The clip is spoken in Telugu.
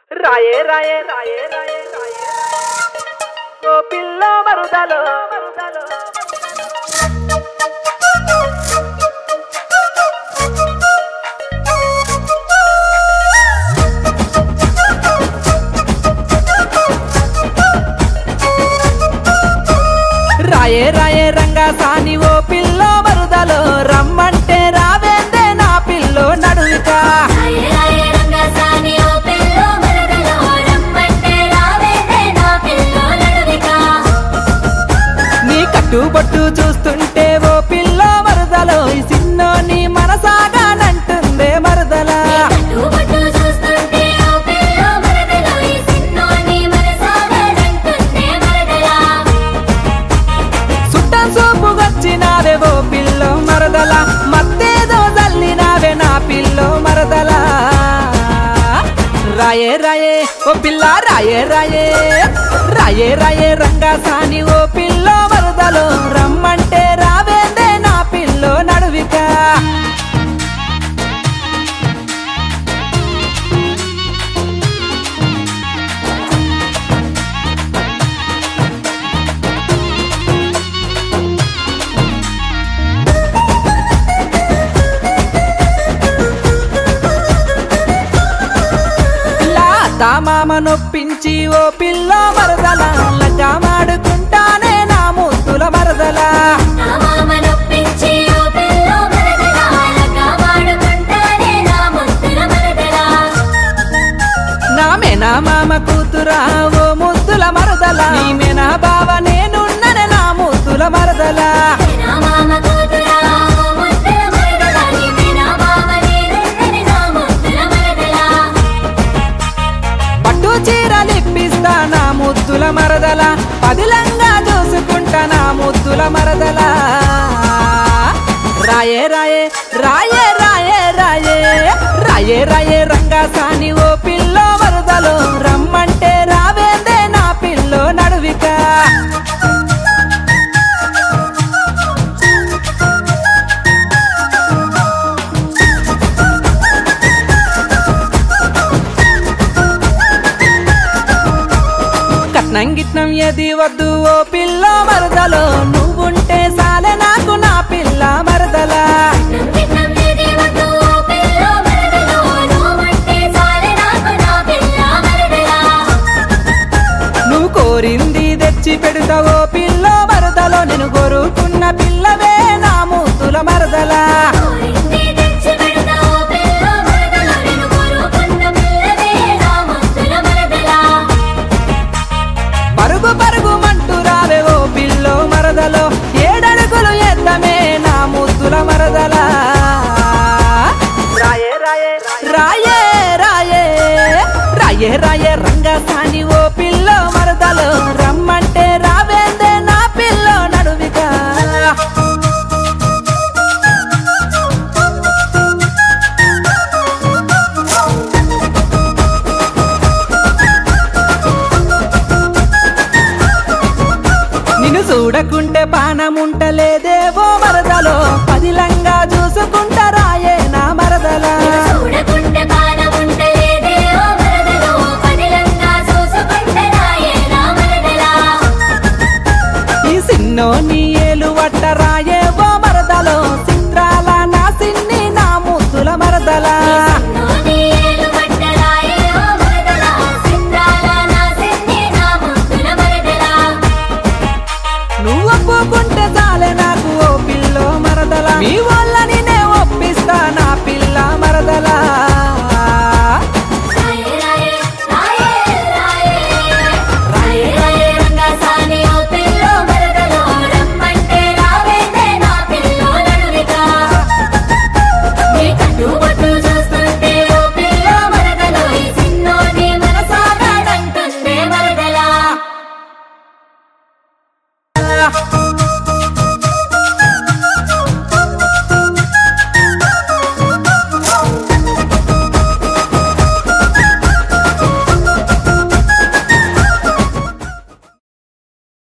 రాయే రాయే రాయే రాయే రాయే ఓ పిల్ల మరుదలో మరుదలో రాయే రాయే రంగా సాని ఓ పిల్ల మరుదలో రమ్మంటే రావేందే నా పిల్లో నడువికా రాయే రాయే రంగసాని ఓ పిల్లో మరదలో రమ్మంటే రావేదే నా పిల్లో నడువికా నీ కట్టుబొట్టు చూస్తుంటే ఓ పిల్ల మరదలో ఈ సిన్నోని మనసాగానంటుందే మరదలా కట్టుబట్టు చూస్తుంటే ఓ పిల్లో మరదలో ఈ సిన్నోని మనసాగనంటుందే మరదలా సుట్టం సూపుగొచ్చినావే ఓ పిల్లో మరదలా మత్తేదో జల్లినావే నా పిల్లో మరదలా రాయే రాయే ఓ పిల్ల రాయే రాయే రాయే రాయే రంగా సాని ఓ పిల్లో మరదలో రమ్మంటే రావేందే నా పిల్లో నడువికా పిల్ల మామ నొప్పించి ఓ పిల్ల మరదల లగ్గా మాడుకుంటానే నా ముద్దుల మరదల నా మామ నొప్పించి ఓ పిల్లో మరదలా లగ్గా వాడుకుంటానే నా ముద్దుల మరదలా నా మెనా మామ కూతురా ఓ ముద్దుల మరదల నీ మెనా బావ నేనున్ననే నా ముద్దుల మరదల నా మామ కూతురా ఓ ముద్దుల మరదలా నీవే నా బావ నేనున్నది నా ముద్దుల మరదలా పట్టు చీరలిప్పిస్తా నా ముద్దుల మరదల పదిలంగా చూసుకుంటా నా ముద్దుల మరదల రాయే రాయే రాయే రాయే రాయే రాయే రాయే రంగా సాని ఓ పిల్లో మరదలో రమ్మంటే రావేందే నా పిల్లో నడువికా కట్నం గిట్నం ఏది వద్దు ఓ పిల్ల మరదలో నువ్వుంటే సాలే నాకు నా పిల్ల మరదలా నందితం ఏది వద్దు ఓ పిల్లో మరదలో నువ్వంటే చాలే నాకు నా పిల్ల మరదలా నువ్వు కోరింది తెచ్చి పెడతావో పిల్ల మరదలో నేను కోరుకున్న పిల్లవే నా ముద్దుల మరదలా కోరింది తెచ్చి పెడతా ఓ పిల్లో మరదలో నేను కోరుకున్న పిల్లవే నా ముద్దుల మరదలా పరుగు పరుగు మంటూ రావే ఓ పిల్లో మరదలో ఏడడుగులు ఎత్తమే నా ముద్దుల మరదలా రాయే రాయే రాయే రాయే రాయే రాయే రంగా సాని ఓ పిల్లో మరదలో రమ్మంటే రావేందే నా పిల్లో నడువిగా నిన్ను చూడకుంటే పానముంటలేదేవో మరదలో పదిలంగా